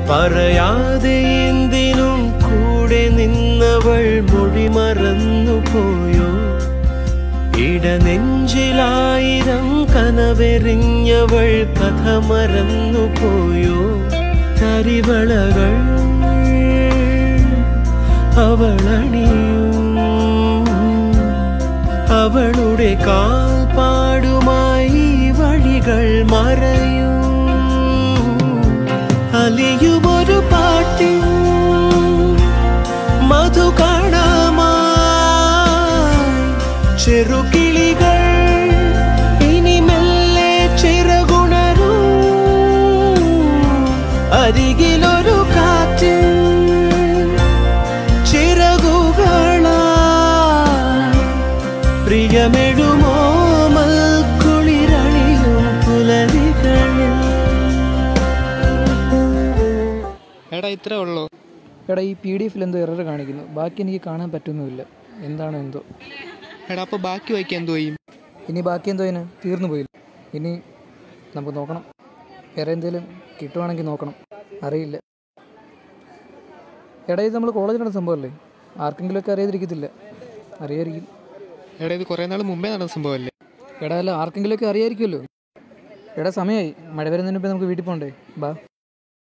പറയാതെ എന്തിനും കൂടെ നിന്നവൾ മൊഴി മറന്നു പോയോ ഇടനെഞ്ചിലായിരം കനവെറിഞ്ഞവൾ കഥ മറന്നു പോയോ തരിവളകൾ അവളണിയും അവളുടെ കാൽപ്പാടുമായി വഴികൾ മറയും അലിയുമൊരു പാട്ടിൻ മധു കാണാമായി ചെറുകിളികൾ ഇനി മെല്ലെ ചിറകുണരൂ അരികിലൊരു കാറ്റ് ചിറകുകളായി പ്രിയമെഴുമോ മൽക്കുളിരണിയും പുലരികളിൽ എടാ ഇത്രേ ഉള്ളൂ എടാ ഈ പി ഡി എഫിൽ എന്തോ എറർ കാണിക്കുന്നു ബാക്കി എനിക്ക് കാണാൻ പറ്റുന്നുമില്ല എന്താണ് എന്തോ എടാ അപ്പോൾ ബാക്കി വായിക്കാൻ എന്തോ ചെയ്യും ഇനി ബാക്കി എന്തോ ഇതിന് തീർന്നു പോയില്ല ഇനി നമുക്ക് നോക്കണം വേറെ എന്തെങ്കിലും കിട്ടുവാണെങ്കിൽ നോക്കണം അറിയില്ല എടാ ഇത് നമ്മൾ കോളേജിൽ നടന്ന സംഭവമല്ലേ ആർക്കെങ്കിലുമൊക്കെ അറിയാതിരിക്കത്തില്ല അറിയായിരിക്കും എടാ ഇത് കുറേ നാൾ മുമ്പേ നടന്ന സംഭവമല്ലേ എടാ അല്ല ആർക്കെങ്കിലുമൊക്കെ അറിയായിരിക്കുമല്ലോ എടാ സമയമായി മഴ വരുന്നതിന് മുമ്പേ നമുക്ക് വീട്ടിൽ പോകണ്ടേ ബാ